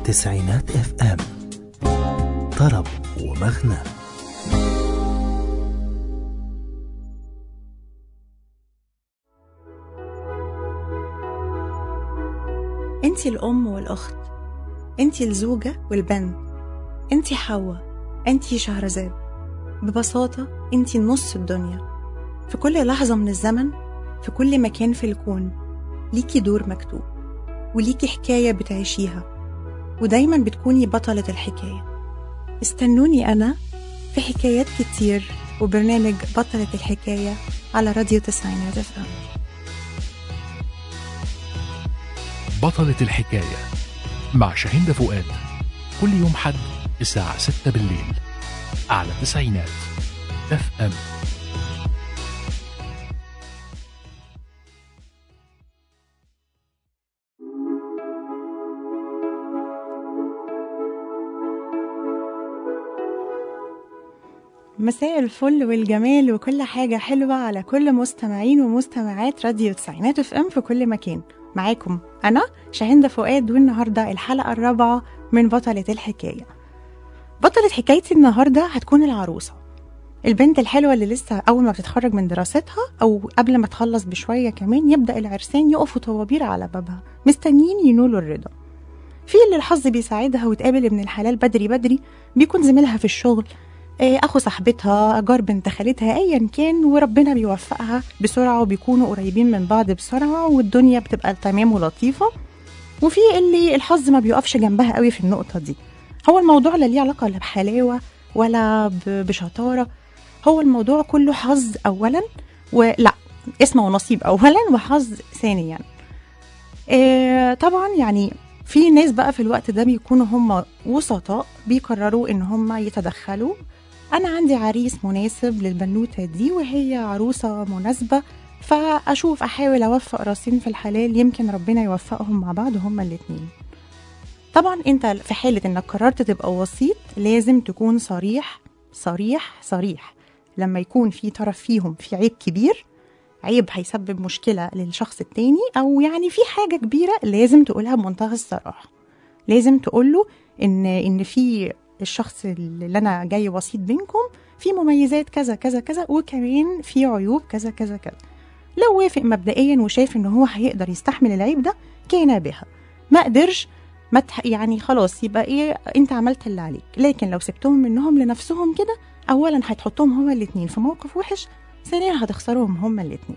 تسعينات اف ام طرب ومغنى انتي الأم والأخت انتي الزوجة والبنت انتي حواء انتي شهرزاد ببساطة انتي نص الدنيا في كل لحظة من الزمن في كل مكان في الكون ليكي دور مكتوب وليكي حكاية بتعيشيها ودايما بتكوني بطلة الحكاية استنوني أنا في حكايات كتير وبرنامج بطلة الحكاية على راديو تسعينات اف ام بطلة الحكاية مع شاهين فؤاد كل يوم حد الساعة 6 بالليل على تسعينات اف ام مساء الفل والجمال وكل حاجة حلوة على كل مستمعين ومستمعات راديو تسعينات اف ام في كل مكان معاكم أنا شاهندة فؤاد والنهاردة الحلقة الرابعة من بطلة الحكاية بطلة حكايتي النهاردة هتكون العروسة البنت الحلوة اللي لسه أول ما بتتخرج من دراستها أو قبل ما تخلص بشوية كمان يبدأ العرسان يقفوا طوابير على بابها مستنيين ينولوا الرضا في اللي الحظ بيساعدها وتقابل ابن الحلال بدري بدري بيكون زميلها في الشغل آه، اخو صاحبتها جار بنت خالتها ايا كان وربنا بيوفقها بسرعه وبيكونوا قريبين من بعض بسرعه والدنيا بتبقى تمام ولطيفه وفي اللي الحظ ما بيقفش جنبها قوي في النقطه دي هو الموضوع لا ليه علاقه لا بحلاوه ولا ب- بشطاره هو الموضوع كله حظ اولا ولا اسم ونصيب اولا وحظ ثانيا آه، طبعا يعني في ناس بقى في الوقت ده بيكونوا هم وسطاء بيقرروا ان هم يتدخلوا انا عندي عريس مناسب للبنوته دي وهي عروسه مناسبه فاشوف احاول اوفق راسين في الحلال يمكن ربنا يوفقهم مع بعض هما الاتنين طبعا انت في حاله انك قررت تبقى وسيط لازم تكون صريح صريح صريح لما يكون في طرف فيهم في عيب كبير عيب هيسبب مشكله للشخص التاني او يعني في حاجه كبيره لازم تقولها بمنتهى الصراحه لازم تقوله ان ان في الشخص اللي انا جاي وسيط بينكم في مميزات كذا كذا كذا وكمان في عيوب كذا كذا كذا لو وافق مبدئيا وشايف ان هو هيقدر يستحمل العيب ده كان بها ما قدرش ما تح... يعني خلاص يبقى ايه انت عملت اللي عليك لكن لو سبتهم منهم لنفسهم كده اولا هتحطهم هما الاتنين في موقف وحش ثانيا هتخسرهم هما الاتنين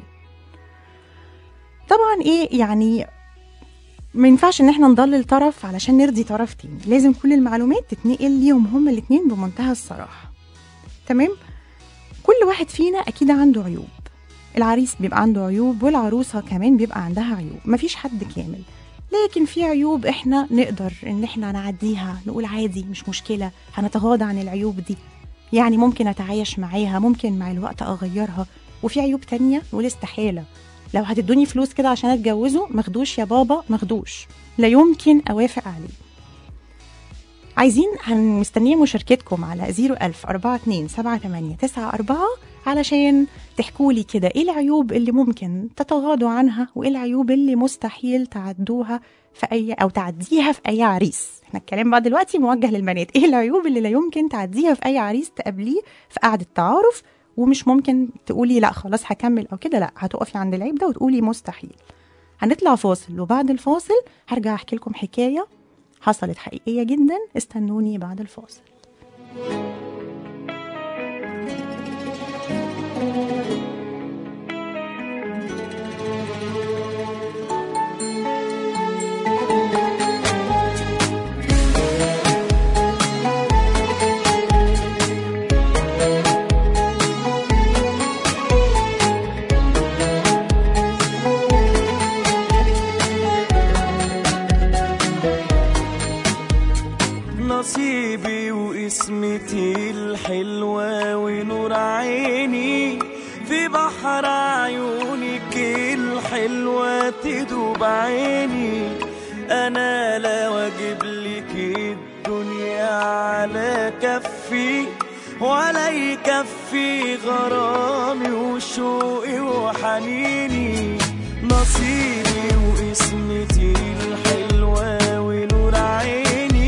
طبعا ايه يعني ما ينفعش ان احنا نضلل طرف علشان نرضي طرف تاني لازم كل المعلومات تتنقل ليهم هما الاتنين بمنتهى الصراحة تمام كل واحد فينا اكيد عنده عيوب العريس بيبقى عنده عيوب والعروسة كمان بيبقى عندها عيوب مفيش حد كامل لكن في عيوب احنا نقدر ان احنا نعديها نقول عادي مش مشكلة هنتغاضى عن العيوب دي يعني ممكن اتعايش معاها ممكن مع الوقت اغيرها وفي عيوب تانية نقول استحالة لو هتدوني فلوس كده عشان اتجوزه ماخدوش يا بابا ماخدوش لا يمكن اوافق عليه عايزين هن- مستنيين مشاركتكم على 01000 42 78 94 علشان تحكوا لي كده ايه العيوب اللي ممكن تتغاضوا عنها وايه العيوب اللي مستحيل تعدوها في اي او تعديها في اي عريس احنا الكلام بقى دلوقتي موجه للبنات ايه العيوب اللي لا يمكن تعديها في اي عريس تقابليه في قعده تعارف ومش ممكن تقولي لا خلاص هكمل او كده لا هتقفي عند العيب ده وتقولي مستحيل هنطلع فاصل وبعد الفاصل هرجع احكي لكم حكايه حصلت حقيقيه جدا استنوني بعد الفاصل نصيبي واسمتي الحلوة ونور عيني في بحر عيونك الحلوة تدوب عيني أنا لا واجب لك الدنيا على كفي ولا يكفي غرامي وشوقي وحنيني نصيبي واسمتي الحلوة ونور عيني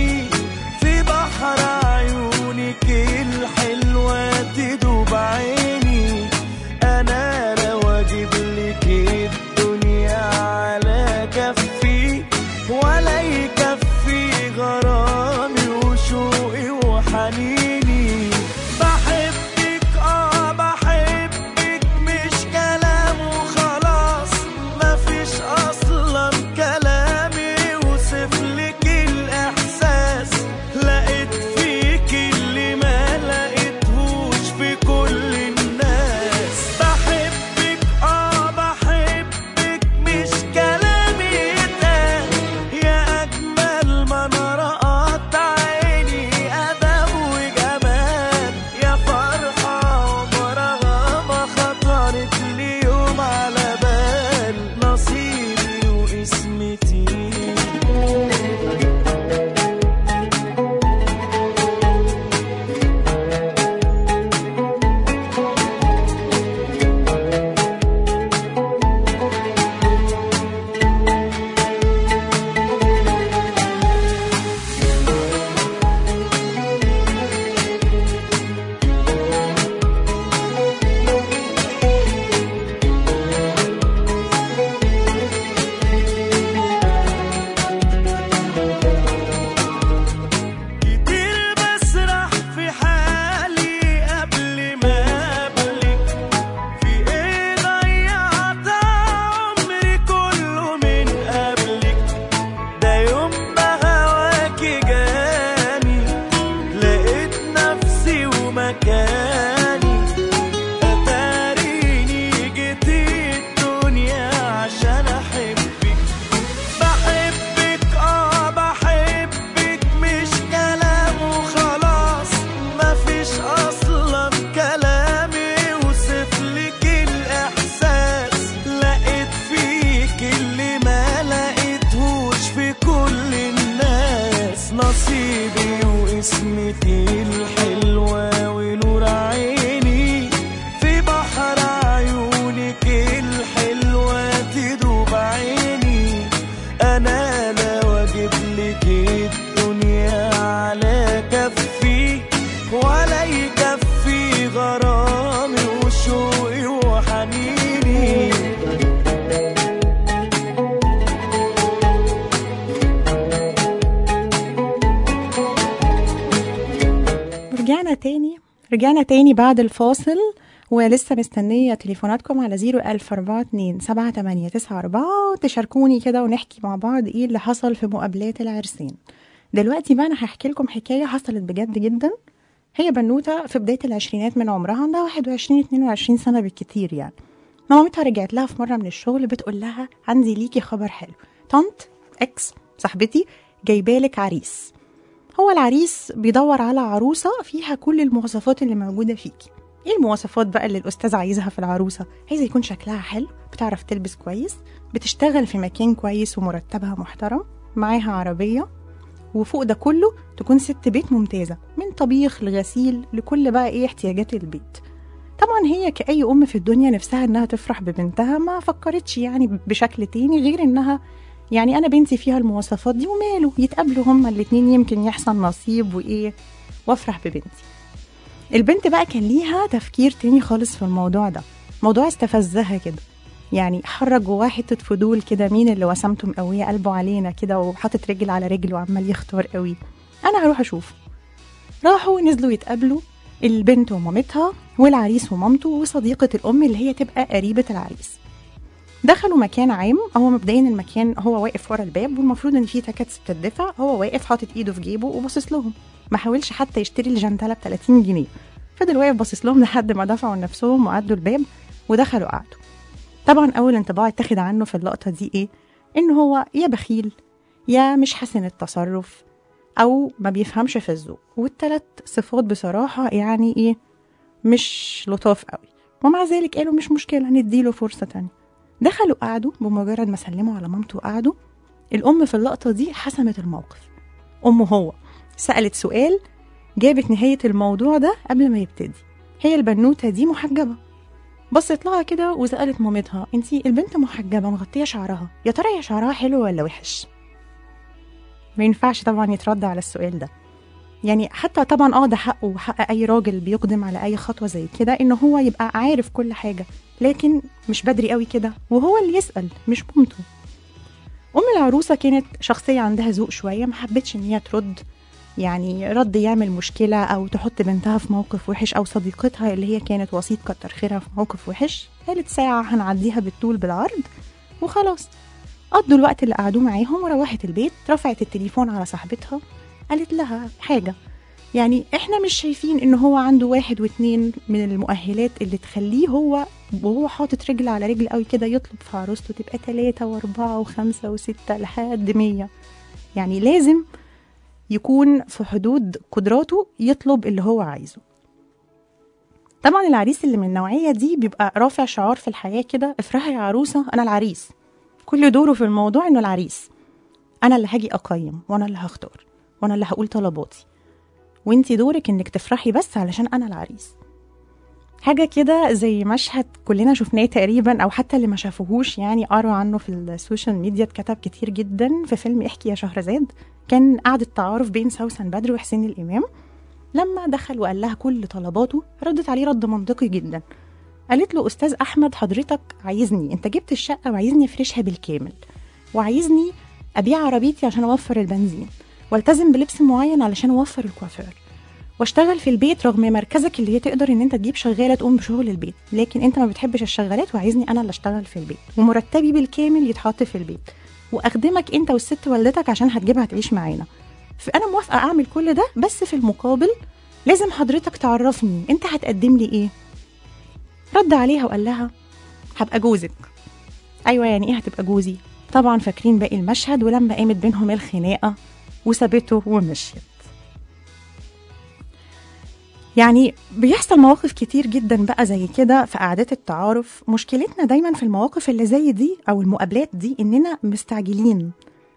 يكفي ولا يكفي غرامي وشوقي وحنيني بحبك اه بحبك مش كلام وخلاص مفيش اصلا كلام يوصف لك الاحساس لقيت فيك اللي ما لقيتهوش في كل الناس بحبك اه بحبك مش كلامي يتقال يا اجمل ما انا رأت عيني ادب وجمال يا فرحه عمرها ما خطرت لي يوم على بال نصيبي واسمتي كتير بسرح في حالي قبل ما قبلك في ايه ضيعت عمري كله من قبلك ده يوم ما هواكي جاني لقيت نفسي ومكاني اتاريني جيتي الدنيا عشان احبك بحبك اه بحبك مش كلام وخلاص مفيش اصلا كلام يوصف لك الاحساس لقيت فيك اللي ما لقيتهوش في كل الناس نصيبي واسمتي الحلوة ونور عيني في بحر عيونك الحلوة تدوب عيني انا لو اجيب لك الدنيا على كفي ولا يكفي غرامي وشوقي وحنيني رجعنا تاني رجعنا تاني بعد الفاصل ولسه مستنية تليفوناتكم على 01042 7894 تشاركوني كده ونحكي مع بعض ايه اللي حصل في مقابلات العرسين دلوقتي بقى انا هحكي لكم حكاية حصلت بجد جدا هي بنوتة في بداية العشرينات من عمرها عندها 21 22 سنة بالكتير يعني مامتها رجعت لها في مرة من الشغل بتقول لها عندي ليكي خبر حلو طنط اكس صاحبتي جايبالك عريس هو العريس بيدور على عروسة فيها كل المواصفات اللي موجودة فيكي ايه المواصفات بقى اللي الأستاذ عايزها في العروسة عايزة يكون شكلها حلو بتعرف تلبس كويس بتشتغل في مكان كويس ومرتبها محترم معاها عربية وفوق ده كله تكون ست بيت ممتازة من طبيخ لغسيل لكل بقى ايه احتياجات البيت طبعا هي كأي أم في الدنيا نفسها إنها تفرح ببنتها ما فكرتش يعني بشكل تاني غير إنها يعني أنا بنتي فيها المواصفات دي وماله يتقابلوا هما الاتنين يمكن يحصل نصيب وإيه وأفرح ببنتي البنت بقى كان ليها تفكير تاني خالص في الموضوع ده موضوع استفزها كده يعني حرك جواه حتة فضول كده مين اللي وسامته مقوية قلبه علينا كده وحاطط رجل على رجل وعمال يختار قوي أنا هروح أشوف راحوا نزلوا يتقابلوا البنت ومامتها والعريس ومامته وصديقة الأم اللي هي تبقى قريبة العريس دخلوا مكان عام هو مبدئيا المكان هو واقف ورا الباب والمفروض ان في تكاتس بتدفع هو واقف حاطط ايده في جيبه وباصص لهم ما حاولش حتى يشتري الجنتله ب 30 جنيه فضل واقف باصص لهم لحد ما دفعوا لنفسهم وعدوا الباب ودخلوا قعدوا طبعا اول انطباع اتاخد عنه في اللقطه دي ايه ان هو يا بخيل يا مش حسن التصرف او ما بيفهمش في الذوق والتلات صفات بصراحه يعني ايه مش لطاف قوي ومع ذلك قالوا مش مشكله نديله فرصه تانية دخلوا قعدوا بمجرد ما سلموا على مامته وقعدوا الام في اللقطه دي حسمت الموقف امه هو سالت سؤال جابت نهايه الموضوع ده قبل ما يبتدي هي البنوته دي محجبه بصت لها كده وسالت مامتها انتي البنت محجبه مغطيه شعرها يا ترى يا شعرها حلو ولا وحش ما ينفعش طبعا يترد على السؤال ده يعني حتى طبعا اه ده حقه وحق اي راجل بيقدم على اي خطوه زي كده ان هو يبقى عارف كل حاجه لكن مش بدري قوي كده وهو اللي يسال مش مامته العروسه كانت شخصيه عندها ذوق شويه ما حبتش ان هي ترد يعني رد يعمل مشكله او تحط بنتها في موقف وحش او صديقتها اللي هي كانت وسيط كتر خيرها في موقف وحش قالت ساعه هنعديها بالطول بالعرض وخلاص قضوا الوقت اللي قعدوه معاهم وروحت البيت رفعت التليفون على صاحبتها قالت لها حاجه يعني احنا مش شايفين ان هو عنده واحد واتنين من المؤهلات اللي تخليه هو وهو حاطط رجل على رجل قوي كده يطلب في عروسته تبقى تلاتة واربعة وخمسة وستة لحد مية يعني لازم يكون في حدود قدراته يطلب اللي هو عايزه طبعا العريس اللي من النوعية دي بيبقى رافع شعار في الحياة كده افرحي يا عروسة أنا العريس كل دوره في الموضوع إنه العريس أنا اللي هاجي أقيم وأنا اللي هختار وأنا اللي هقول طلباتي وانتي دورك إنك تفرحي بس علشان أنا العريس حاجة كده زي مشهد كلنا شفناه تقريبا أو حتى اللي ما شافوهوش يعني قروا عنه في السوشيال ميديا اتكتب كتير جدا في فيلم احكي يا شهرزاد كان قعدة تعارف بين سوسن بدر وحسين الإمام لما دخل وقال لها كل طلباته ردت عليه رد منطقي جدا قالت له أستاذ أحمد حضرتك عايزني أنت جبت الشقة وعايزني أفرشها بالكامل وعايزني أبيع عربيتي عشان أوفر البنزين والتزم بلبس معين علشان أوفر الكوافير واشتغل في البيت رغم مركزك اللي هي تقدر ان انت تجيب شغاله تقوم بشغل البيت لكن انت ما بتحبش الشغالات وعايزني انا اللي اشتغل في البيت ومرتبي بالكامل يتحط في البيت واخدمك انت والست والدتك عشان هتجيبها تعيش معانا فانا موافقه اعمل كل ده بس في المقابل لازم حضرتك تعرفني انت هتقدم لي ايه رد عليها وقال لها هبقى جوزك ايوه يعني ايه هتبقى جوزي طبعا فاكرين باقي المشهد ولما قامت بينهم الخناقه وسابته ومشيت يعني بيحصل مواقف كتير جدا بقى زي كده في قعدات التعارف مشكلتنا دايما في المواقف اللي زي دي او المقابلات دي اننا مستعجلين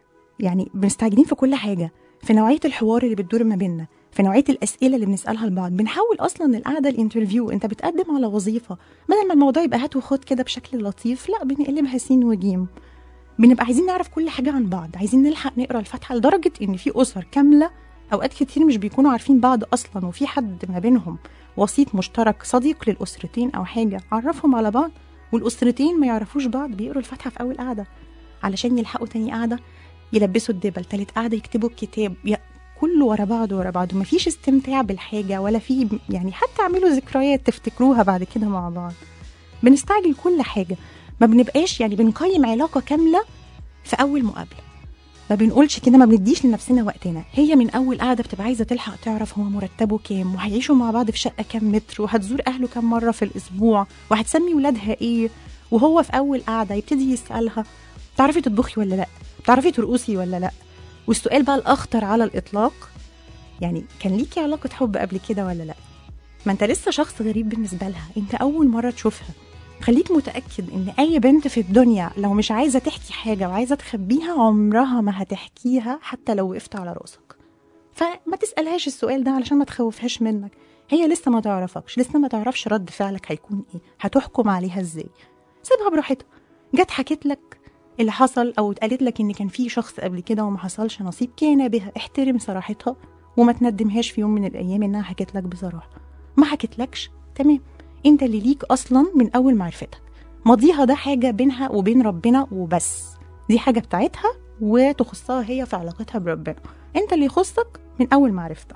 يعني مستعجلين في كل حاجه في نوعيه الحوار اللي بتدور ما بيننا في نوعيه الاسئله اللي بنسالها لبعض بنحول اصلا القعده الانترفيو انت بتقدم على وظيفه بدل ما الموضوع يبقى هات وخد كده بشكل لطيف لا بنقلبها سين وجيم بنبقى عايزين نعرف كل حاجه عن بعض عايزين نلحق نقرا الفاتحه لدرجه ان في اسر كامله اوقات كتير مش بيكونوا عارفين بعض اصلا وفي حد ما بينهم وسيط مشترك صديق للاسرتين او حاجه عرفهم على بعض والاسرتين ما يعرفوش بعض بيقروا الفاتحه في اول قعده علشان يلحقوا تاني قعده يلبسوا الدبل تالت قعده يكتبوا الكتاب ي- كله ورا بعض ورا بعض ومفيش استمتاع بالحاجه ولا في يعني حتى اعملوا ذكريات تفتكروها بعد كده مع بعض بنستعجل كل حاجه ما بنبقاش يعني بنقيم علاقه كامله في اول مقابله ما بنقولش كده ما بنديش لنفسنا وقتنا هي من اول قعده بتبقى عايزه تلحق تعرف هو مرتبه كام وهيعيشوا مع بعض في شقه كام متر وهتزور اهله كام مره في الاسبوع وهتسمي ولادها ايه وهو في اول قعده يبتدي يسالها تعرفي تطبخي ولا لا تعرفي ترقصي ولا لا والسؤال بقى الاخطر على الاطلاق يعني كان ليكي علاقه حب قبل كده ولا لا ما انت لسه شخص غريب بالنسبه لها انت اول مره تشوفها خليك متأكد إن أي بنت في الدنيا لو مش عايزة تحكي حاجة وعايزة تخبيها عمرها ما هتحكيها حتى لو وقفت على راسك فما تسألهاش السؤال ده علشان ما تخوفهاش منك هي لسه ما تعرفكش لسه ما تعرفش رد فعلك هيكون ايه هتحكم عليها ازاي سيبها براحتها جت حكيت لك اللي حصل او قالت لك ان كان في شخص قبل كده وما حصلش نصيب كان بها احترم صراحتها وما تندمهاش في يوم من الايام انها حكت لك بصراحه ما حكتلكش تمام انت اللي ليك اصلا من اول معرفتك ماضيها ده حاجه بينها وبين ربنا وبس دي حاجه بتاعتها وتخصها هي في علاقتها بربنا انت اللي يخصك من اول معرفتها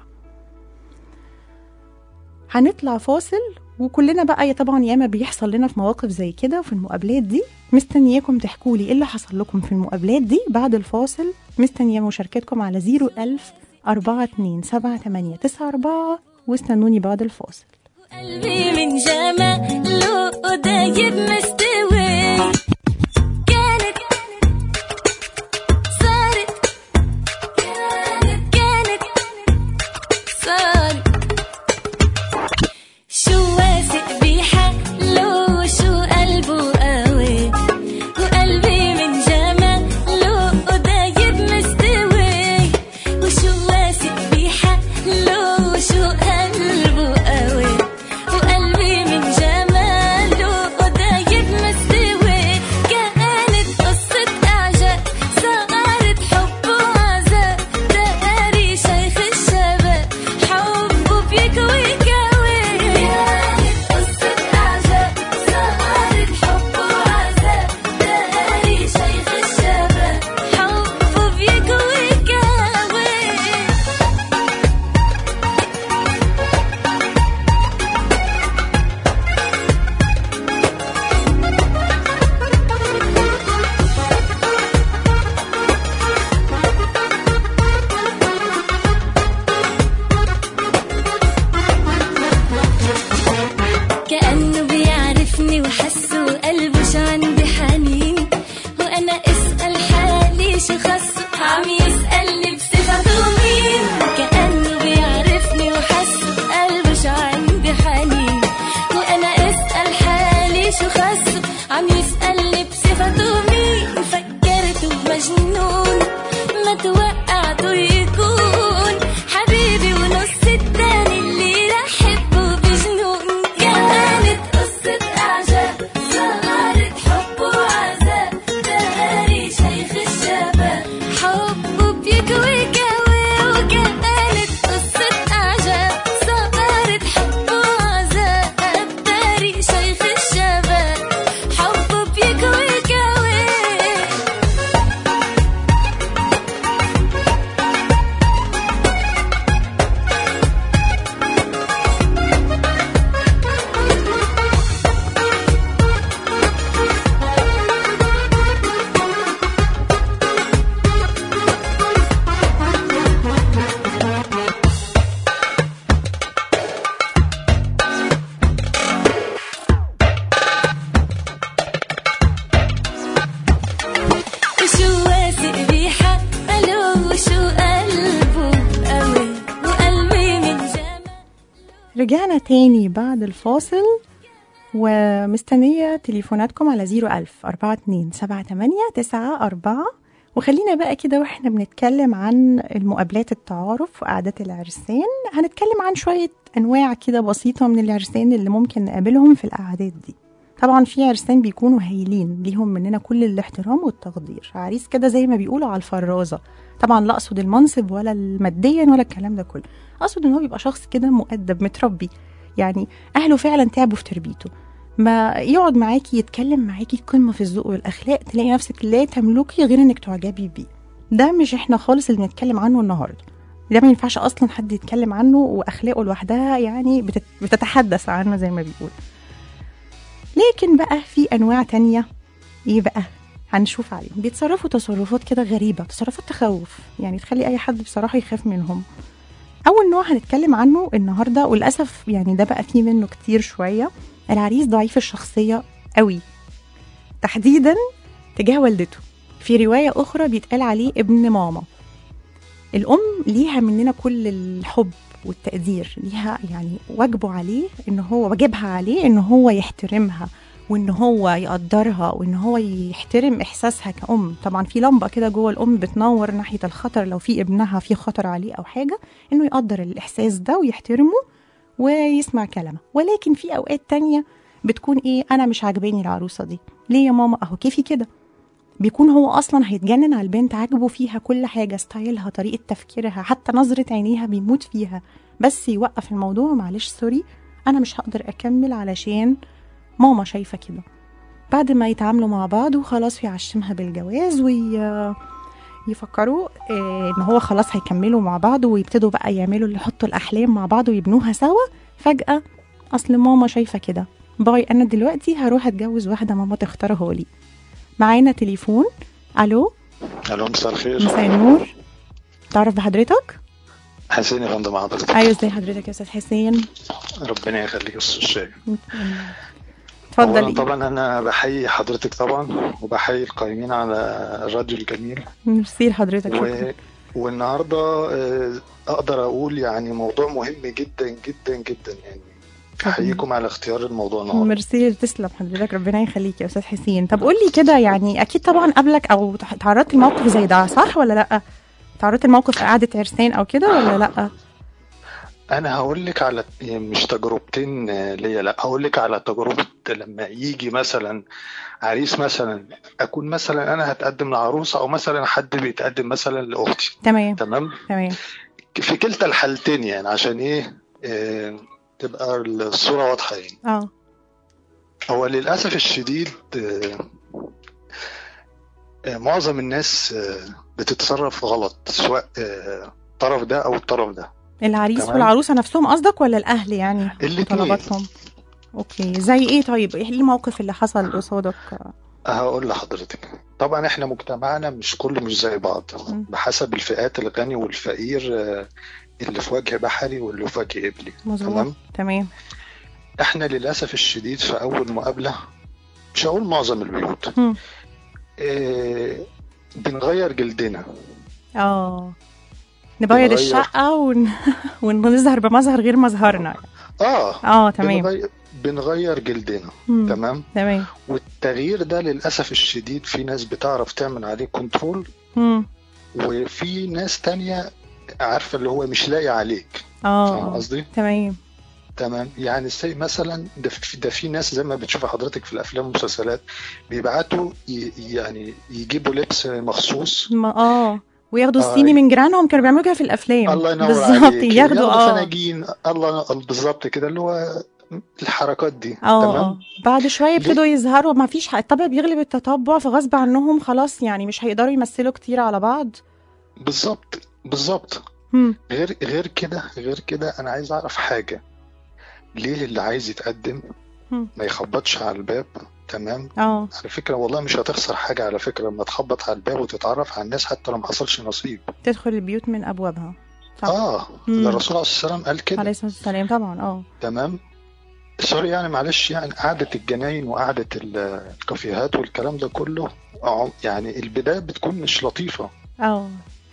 هنطلع فاصل وكلنا بقى يا طبعا ياما بيحصل لنا في مواقف زي كده وفي المقابلات دي مستنياكم تحكوا لي ايه اللي حصل لكم في المقابلات دي بعد الفاصل مستنيه مشاركتكم على 01000 42 78 94 واستنوني بعد الفاصل قلبي من جماله دايب مستوي كانت صارت كانت صارت شو واثق بحاله وشو قلبه قوي وقلبي من جماله دايب مستوي وشو واثق بحاله وشو قلبه قوي وقلبي من جماله دايب ورجعنا تاني بعد الفاصل ومستنية تليفوناتكم على 01000 42 78 94 وخلينا بقى كده واحنا بنتكلم عن المقابلات التعارف وقعدات العرسان هنتكلم عن شوية أنواع كده بسيطة من العرسان اللي ممكن نقابلهم في القعدات دي طبعا في عرسان بيكونوا هايلين ليهم مننا كل الاحترام والتقدير عريس كده زي ما بيقولوا على الفرازة طبعا لا اقصد المنصب ولا الماديا ولا الكلام ده كله اقصد ان هو بيبقى شخص كده مؤدب متربي يعني اهله فعلا تعبوا في تربيته ما يقعد معاكي يتكلم معاكي قمه في الذوق والاخلاق تلاقي نفسك لا تملكي غير انك تعجبي بيه ده مش احنا خالص اللي بنتكلم عنه النهارده ده ما ينفعش اصلا حد يتكلم عنه واخلاقه لوحدها يعني بتت- بتتحدث عنه زي ما بيقول لكن بقى في انواع تانية ايه بقى هنشوف عليهم بيتصرفوا تصرفات كده غريبة تصرفات تخوف يعني تخلي أي حد بصراحة يخاف منهم أول نوع هنتكلم عنه النهاردة وللأسف يعني ده بقى فيه منه كتير شوية العريس ضعيف الشخصية قوي تحديدا تجاه والدته في رواية أخرى بيتقال عليه ابن ماما الأم ليها مننا كل الحب والتقدير ليها يعني واجبه عليه ان هو واجبها عليه ان هو يحترمها وان هو يقدرها وان هو يحترم احساسها كأم طبعا في لمبه كده جوه الام بتنور ناحيه الخطر لو في ابنها في خطر عليه او حاجه انه يقدر الاحساس ده ويحترمه ويسمع كلامها ولكن في اوقات تانية بتكون ايه انا مش عاجباني العروسه دي ليه يا ماما اهو كيفي كده بيكون هو اصلا هيتجنن على البنت عاجبه فيها كل حاجه ستايلها طريقه تفكيرها حتى نظره عينيها بيموت فيها بس يوقف الموضوع معلش سوري انا مش هقدر اكمل علشان ماما شايفه كده بعد ما يتعاملوا مع بعض وخلاص يعشمها بالجواز وي يفكروا آه، ان هو خلاص هيكملوا مع بعض ويبتدوا بقى يعملوا اللي يحطوا الاحلام مع بعض ويبنوها سوا فجاه اصل ماما شايفه كده باي انا دلوقتي هروح اتجوز واحده ماما تختارها لي معانا تليفون الو الو مساء الخير مساء النور تعرف بحضرتك حسين يا فندم حضرتك ايوه ازي حضرتك يا استاذ حسين ربنا يخليك يا استاذ شاي اتفضل أولاً إيه؟ طبعا انا بحيي حضرتك طبعا وبحيي القائمين على الراديو الجميل ميرسي لحضرتك و... شكرا والنهارده آه، اقدر اقول يعني موضوع مهم جدا جدا جدا يعني احييكم على اختيار الموضوع النهارده ميرسي تسلم حضرتك ربنا يخليك يا استاذ حسين طب قول لي كده يعني اكيد طبعا قبلك او تح- تعرضت لموقف زي ده صح ولا لا تعرضت لموقف قعده عرسان او كده ولا لا انا هقول لك على يعني مش تجربتين آه، ليا لا هقول لك على تجربه لما يجي مثلا عريس مثلا اكون مثلا انا هتقدم لعروسه او مثلا حد بيتقدم مثلا لاختي تمام تمام تمام في كلتا الحالتين يعني عشان ايه آه، تبقى الصوره واضحه يعني اه هو للاسف الشديد آه، آه، معظم الناس آه، بتتصرف غلط سواء آه، الطرف ده او الطرف ده العريس تمام. والعروسه نفسهم قصدك ولا الاهل يعني الاتنين. طلباتهم اوكي زي ايه طيب ايه الموقف اللي حصل قصادك هقول لحضرتك طبعا احنا مجتمعنا مش كله مش زي بعض م. بحسب الفئات الغني والفقير آه، اللي في وجه بحري واللي في وجه قبلي مظبوط تمام تمام احنا للاسف الشديد في اول مقابله مش هقول معظم البيوت مم. آه، بنغير جلدنا اه نبيض بنغير. الشقه ون... ونظهر بمظهر غير مظهرنا اه اه تمام بنغير, بنغير جلدنا مم. تمام تمام والتغيير ده للاسف الشديد في ناس بتعرف تعمل عليه كنترول مم. وفي ناس تانية عارفه اللي هو مش لاقي عليك فاهم اه قصدي تمام تمام يعني زي مثلا ده في, ده في ناس زي ما بتشوف حضرتك في الافلام والمسلسلات بيبعتوا ي- يعني يجيبوا لبس مخصوص ما اه وياخدوا آه. الصيني من جيرانهم كانوا بيعملوا كده في الافلام الله ينور بالظبط عليك ياخدوا اه فناجين الله بالظبط كده اللي هو الحركات دي اه تمام اه بعد شويه يبتدوا يظهروا ما فيش حق الطبع بيغلب التطبع فغصب عنهم خلاص يعني مش هيقدروا يمثلوا كتير على بعض بالظبط بالظبط هم. غير غير كده غير كده انا عايز اعرف حاجه ليه اللي عايز يتقدم هم. ما يخبطش على الباب تمام اه على فكره والله مش هتخسر حاجه على فكره لما تخبط على الباب وتتعرف على الناس حتى لو ما حصلش نصيب تدخل البيوت من ابوابها صح اه مم. ده الرسول عليه الصلاه والسلام قال كده عليه الصلاه والسلام طبعا اه تمام سوري يعني معلش يعني قعدة الجناين وقعدة ال- الكافيهات والكلام ده كله عم- يعني البداية بتكون مش لطيفة اه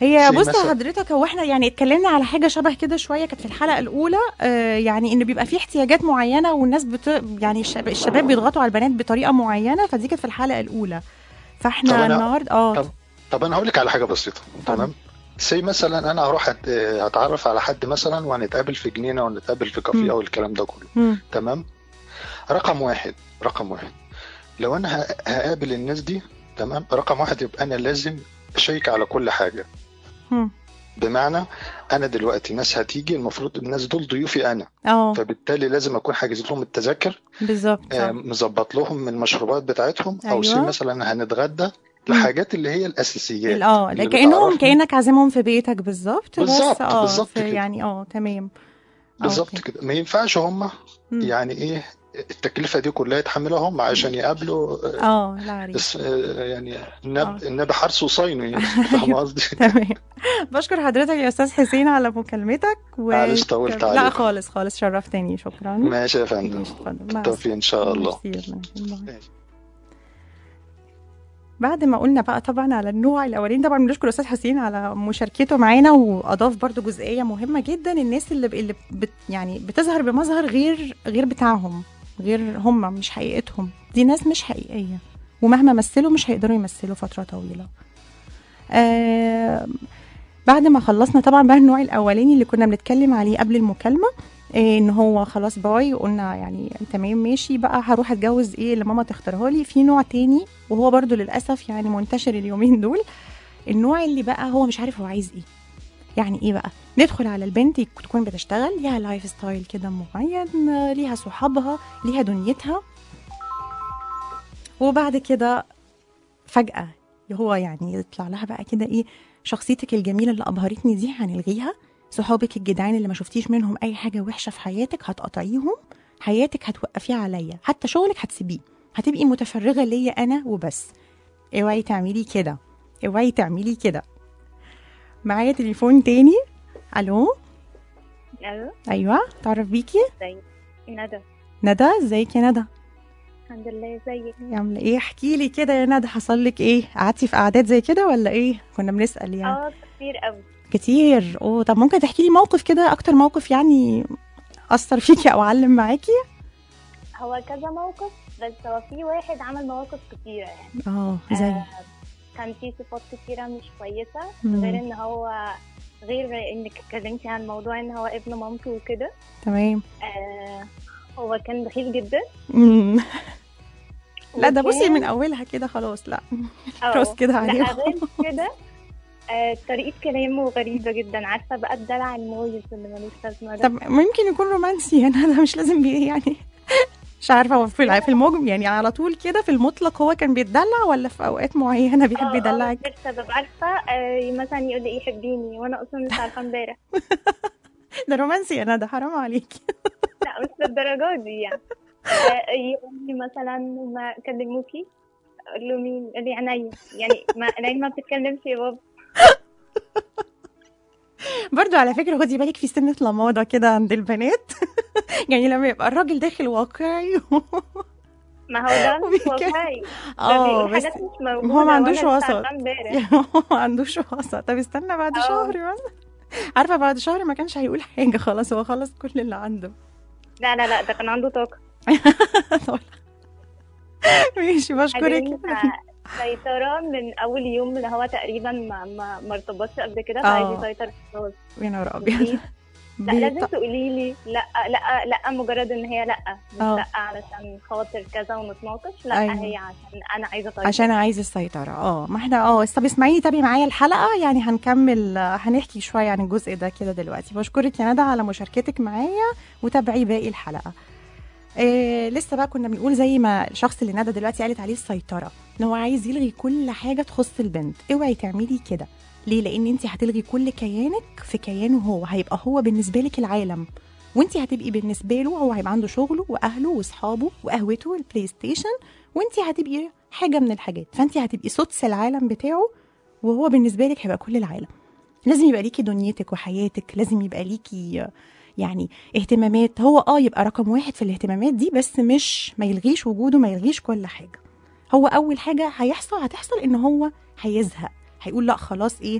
هي زي بص مثلا- حضرتك هو احنا يعني اتكلمنا على حاجه شبه كده شويه كانت في الحلقه الاولى آه يعني ان بيبقى في احتياجات معينه والناس بت يعني الشباب, الشباب بيضغطوا على البنات بطريقه معينه فدي كانت في الحلقه الاولى طب فاحنا أنا- النهارده اه طب طب انا هقول لك على حاجه بسيطه تمام سي مثلا انا هروح أت- اتعرف على حد مثلا وهنتقابل في جنينه ونتقابل في مم. كافيه او الكلام ده كله مم. تمام رقم واحد رقم واحد لو انا ه- هقابل الناس دي تمام رقم واحد يبقى انا لازم اشيك على كل حاجه مم. بمعنى انا دلوقتي ناس هتيجي المفروض الناس دول ضيوفي انا اه فبالتالي لازم اكون حاجز لهم التذاكر بالظبط آه، صح. مظبط لهم من المشروبات بتاعتهم او أيوة. سي مثلا هنتغدى مم. الحاجات اللي هي الاساسيات اه اللي كانهم بتعرفني- كانك عازمهم في بيتك بالظبط بس بالظبط، اه بالظبط في- كده. يعني اه تمام آه، بالظبط أوكي. كده ما ينفعش هم مم. يعني ايه التكلفه دي كلها يتحملوها هم عشان يقابلوا آه، اه لا عريس بس آه، يعني النب آه. النبي حرص وصينه يعني فاهم قصدي؟ تمام بشكر حضرتك يا استاذ حسين على مكالمتك و... معلش طولت لا عليك. خالص خالص شرفتني شكرا ماشي يا فندم ماشي اتفضل مع بالتوفيق ان شاء الله ميرسي، الله يخليك. ماشي. بعد ما قلنا بقى طبعا على النوع الاولاني طبعا بنشكر استاذ حسين على مشاركته معانا واضاف برضو جزئيه مهمه جدا الناس اللي اللي بت يعني بتظهر بمظهر غير غير بتاعهم غير هم مش حقيقتهم دي ناس مش حقيقيه ومهما مثلوا مش هيقدروا يمثلوا فتره طويله آه بعد ما خلصنا طبعا بقى النوع الاولاني اللي كنا بنتكلم عليه قبل المكالمه إيه ان هو خلاص باي وقلنا يعني تمام ماشي بقى هروح اتجوز ايه اللي ماما تختارها لي في نوع تاني وهو برضو للاسف يعني منتشر اليومين دول النوع اللي بقى هو مش عارف هو عايز ايه يعني ايه بقى ندخل على البنت تكون بتشتغل ليها لايف ستايل كده معين آه، ليها صحابها ليها دنيتها وبعد كده فجأة هو يعني يطلع لها بقى كده ايه شخصيتك الجميلة اللي أبهرتني دي هنلغيها صحابك الجدعان اللي ما شفتيش منهم أي حاجة وحشة في حياتك هتقطعيهم حياتك هتوقفيها عليا حتى شغلك هتسيبيه هتبقي متفرغة ليا أنا وبس اوعي تعملي كده اوعي تعملي كده معايا تليفون تاني الو الو ايوه تعرف بيكي ازيك ندى ندى ازيك يا ندى الحمد لله ازيك عامله ايه احكي لي كده يا ندى حصل لك ايه قعدتي في قعدات زي كده ولا ايه كنا بنسال يعني اه كتير قوي كتير اوه طب ممكن تحكي لي موقف كده اكتر موقف يعني اثر فيكي او علم معاكي هو كذا موقف بس هو في واحد عمل مواقف كتيرة يعني اه زي آه كان في صفات كتيرة مش كويسة مم. غير ان هو غير انك اتكلمتي عن موضوع ان هو ابن مامته وكده تمام آه هو كان بخيل جدا مم. لا ده بصي وكان- من اولها كده خلاص لا آه، راس كده لا عليهم. غير كده آه طريقة كلامه غريبة جدا عارفة بقى الدلع المويس اللي ملوش لازمة ده طب ممكن يكون رومانسي يعني ده مش لازم بي يعني مش عارفه هو في الع- في المجمل يعني على طول كده في المطلق هو كان بيتدلع ولا في اوقات معينه بيحب اه يدلعك اه السبب عارفة آه مثلا يقول لي ايه حبيني وانا اصلا مش عارفة امبارح ده رومانسي يا ندى حرام عليكي لا مش للدرجة دي يعني آه، يقول لي مثلا ما كلموكي اقول له مين يقول لي عينيا يعني ما عينيا ما بتتكلمش يا بابا برضو على فكره خدي بالك في سنه لماضه كده عند البنات يعني لما يبقى الراجل داخل واقعي ما هو ده مش وبيتكلم- واقعي ده اه بيقول بس حاجات مش موجودة هو ما عندوش وأنا وسط. لسه عارفة امبارح يعني هو ما عندوش وسط طب استنى بعد اه. شهر مثلا عارفه بعد شهر ما كانش هيقول حاجه خلاص هو خلص كل اللي عنده لا لا لا ده كان عنده طاقة ماشي بشكرك عايزين سيطرة من أول يوم اللي هو تقريبا ما ما ما ارتبطش قبل كده اه. فعايز يسيطر خلاص يا نهار ابيض بليز. لا لازم بيط- تقولي لي لا لا لا مجرد ان هي لا مش اه. لا علشان خاطر كذا ونتناقش لا أيوة. هي عشان انا عايزه اسيطر عشان عايز السيطرة اه ما احنا اه طب اسمعيني تابعي معايا الحلقة يعني هنكمل آه، هنحكي شوية عن الجزء ده كده دلوقتي بشكرك يا ندى على مشاركتك معايا وتابعي باقي الحلقة إيه لسه بقى كنا بنقول زي ما الشخص اللي ندى دلوقتي قالت عليه السيطرة ان هو عايز يلغي كل حاجة تخص البنت اوعي تعملي كده ليه لان انت هتلغي كل كيانك في كيانه هو هيبقى هو بالنسبة لك العالم وانت هتبقي بالنسبة له هو هيبقى عنده شغله واهله واصحابه وقهوته والبلاي ستيشن وانت هتبقي حاجه من الحاجات فانت هتبقي سدس العالم بتاعه وهو بالنسبه لك هيبقى كل العالم لازم يبقى ليكي دنيتك وحياتك لازم يبقى ليكي آه، يعني اهتمامات هو اه يبقى رقم واحد في الاهتمامات دي بس مش ما يلغيش وجوده ما يلغيش كل حاجه هو اول حاجه هيحصل هتحصل ان هو هيزهق هيقول لا خلاص ايه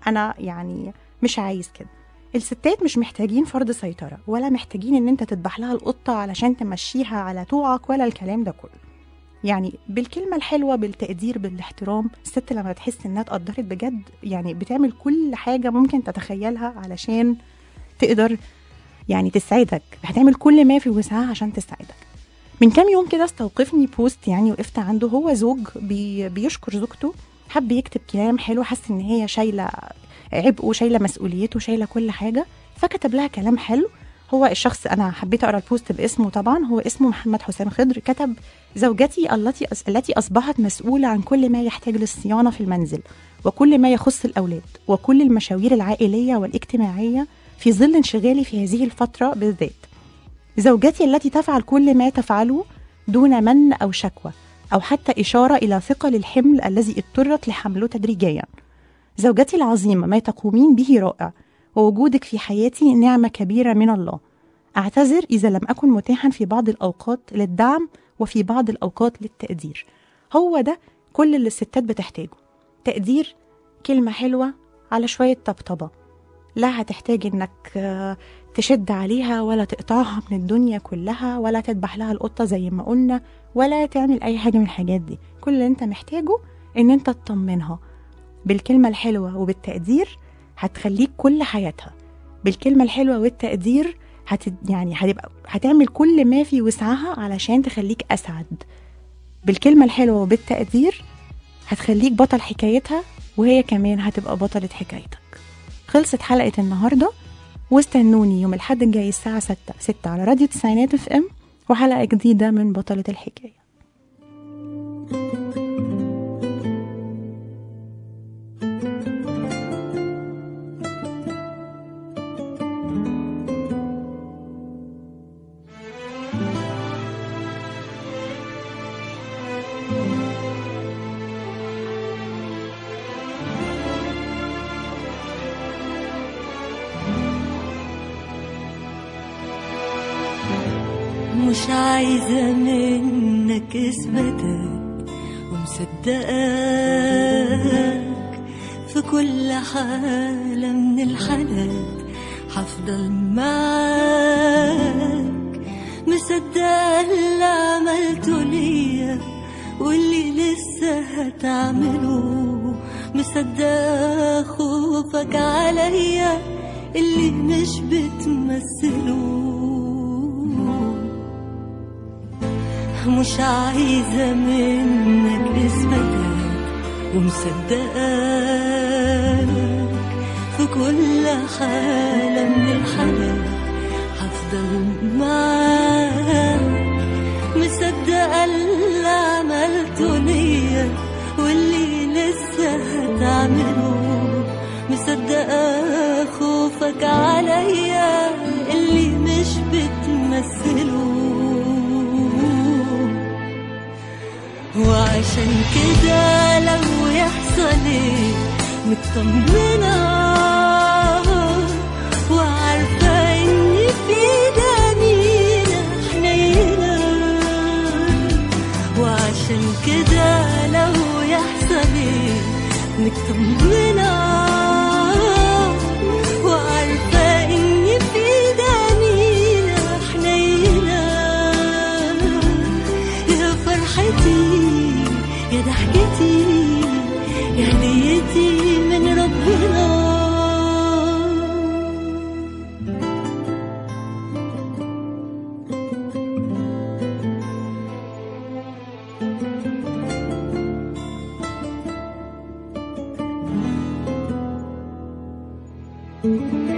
انا يعني مش عايز كده الستات مش محتاجين فرض سيطرة ولا محتاجين ان انت تذبح لها القطة علشان تمشيها على طوعك ولا الكلام ده كله يعني بالكلمة الحلوة بالتقدير بالاحترام الست لما تحس انها اتقدرت بجد يعني بتعمل كل حاجة ممكن تتخيلها علشان تقدر يعني تسعدك هتعمل كل ما في وسعها عشان تسعدك من كام يوم كده استوقفني بوست يعني وقفت عنده هو زوج بي بيشكر زوجته حب يكتب كلام حلو حس ان هي شايله عبئه شايله مسؤوليته شايله كل حاجه فكتب لها كلام حلو هو الشخص انا حبيت اقرا البوست باسمه طبعا هو اسمه محمد حسام خضر كتب زوجتي التي التي اصبحت مسؤوله عن كل ما يحتاج للصيانه في المنزل وكل ما يخص الاولاد وكل المشاوير العائليه والاجتماعيه في ظل انشغالي في هذه الفتره بالذات زوجتي التي تفعل كل ما تفعله دون من او شكوى او حتى اشاره الى ثقل الحمل الذي اضطرت لحمله تدريجيا زوجتي العظيمه ما تقومين به رائع ووجودك في حياتي نعمه كبيره من الله اعتذر اذا لم اكن متاحا في بعض الاوقات للدعم وفي بعض الاوقات للتقدير هو ده كل اللي الستات بتحتاجه تقدير كلمه حلوه على شويه طبطبه لا هتحتاج انك آه، تشد عليها ولا تقطعها من الدنيا كلها ولا تذبح لها القطة زي ما قلنا ولا تعمل أي حاجة من الحاجات دي كل اللي انت محتاجه ان انت تطمنها بالكلمة الحلوة وبالتقدير هتخليك كل حياتها بالكلمة الحلوة والتقدير هت يعني هتبقى هتعمل كل ما في وسعها علشان تخليك أسعد بالكلمة الحلوة وبالتقدير هتخليك بطل حكايتها وهي كمان هتبقى بطلة حكايتك خلصت حلقة النهاردة واستنوني يوم الحد الجاي الساعة 6 6 على راديو تسعينات اف ام وحلقة جديدة من بطلة الحكاية مش عايزة منك اثباتك ومصدقاك في كل حالة من الحالات هفضل معاك مصدقة اللي عملته ليا واللي لسه هتعمله مصدقة خوفك عليا اللي مش بتمثله مش عايزة منك اثباتك ومصدقاك في كل حالة من الحالات هفضل معاك مصدقة اللي عملته ليا واللي لسه هتعمله مصدقة خوفك عليا اللي مش بتمثله وعشان كده لو يحصل ايه مطمنة وعارفة ان في دمينا حنينة وعشان كده لو يحصل ايه مطمنة وعارفة ان في دمينا حنينة يا فرحتي يا ضحكتي يا هديتي من ربنا thank you